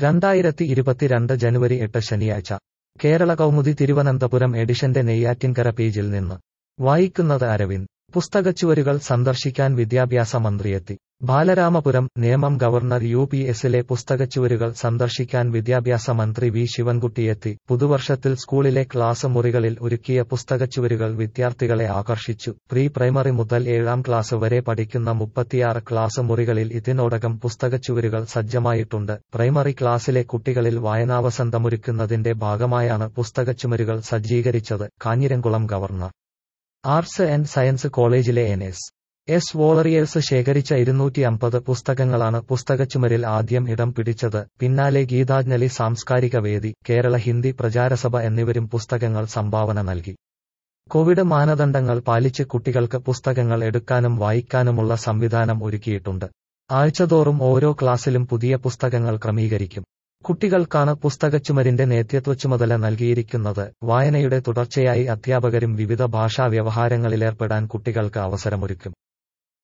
രണ്ടായിരത്തി ഇരുപത്തിരണ്ട് ജനുവരി എട്ട് ശനിയാഴ്ച കേരള കൗമുദി തിരുവനന്തപുരം എഡിഷന്റെ നെയ്യാറ്റിൻകര പേജിൽ നിന്ന് വായിക്കുന്നത് അരവിന്ദ് പുസ്തകച്ചുവരുകൾ സന്ദർശിക്കാൻ വിദ്യാഭ്യാസ മന്ത്രിയെത്തി ബാലരാമപുരം നിയമം ഗവർണർ യു പി എസിലെ പുസ്തകച്ചുവരുകൾ സന്ദർശിക്കാൻ വിദ്യാഭ്യാസ മന്ത്രി വി ശിവൻകുട്ടിയെത്തി പുതുവർഷത്തിൽ സ്കൂളിലെ ക്ലാസ് മുറികളിൽ ഒരുക്കിയ പുസ്തകച്ചുവരുകൾ വിദ്യാർത്ഥികളെ ആകർഷിച്ചു പ്രീ പ്രൈമറി മുതൽ ഏഴാം ക്ലാസ് വരെ പഠിക്കുന്ന മുപ്പത്തിയാറ് ക്ലാസ് മുറികളിൽ ഇതിനോടകം പുസ്തകച്ചുവരുകൾ സജ്ജമായിട്ടുണ്ട് പ്രൈമറി ക്ലാസ്സിലെ കുട്ടികളിൽ വായനാവസന്തമൊരുക്കുന്നതിന്റെ ഭാഗമായാണ് പുസ്തകച്ചുമരുകൾ സജ്ജീകരിച്ചത് Kanjiramkulam governor arts and science കോളേജിലെ എൻ എസ് എസ് വോളറിയേഴ്സ് ശേഖരിച്ച ഇരുന്നൂറ്റി അമ്പത് പുസ്തകങ്ങളാണ് പുസ്തകച്ചുമരിൽ ആദ്യം ഇടം പിടിച്ചത് പിന്നാലെ ഗീതാഞ്ജലി സാംസ്കാരിക വേദി കേരള ഹിന്ദി പ്രചാരസഭ എന്നിവരും പുസ്തകങ്ങൾ സംഭാവന നൽകി കോവിഡ് മാനദണ്ഡങ്ങൾ പാലിച്ച് കുട്ടികൾക്ക് പുസ്തകങ്ങൾ എടുക്കാനും വായിക്കാനുമുള്ള സംവിധാനം ഒരുക്കിയിട്ടുണ്ട് ആഴ്ചതോറും ഓരോ ക്ലാസ്സിലും പുതിയ പുസ്തകങ്ങൾ ക്രമീകരിക്കും കുട്ടികൾക്കാണ് പുസ്തകച്ചുമരിന്റെ നേതൃത്വ ചുമതല നൽകിയിരിക്കുന്നത് വായനയുടെ തുടർച്ചയായി അധ്യാപകരും വിവിധ ഭാഷാ വ്യവഹാരങ്ങളിലേർപ്പെടാൻ കുട്ടികൾക്ക് അവസരമൊരുക്കും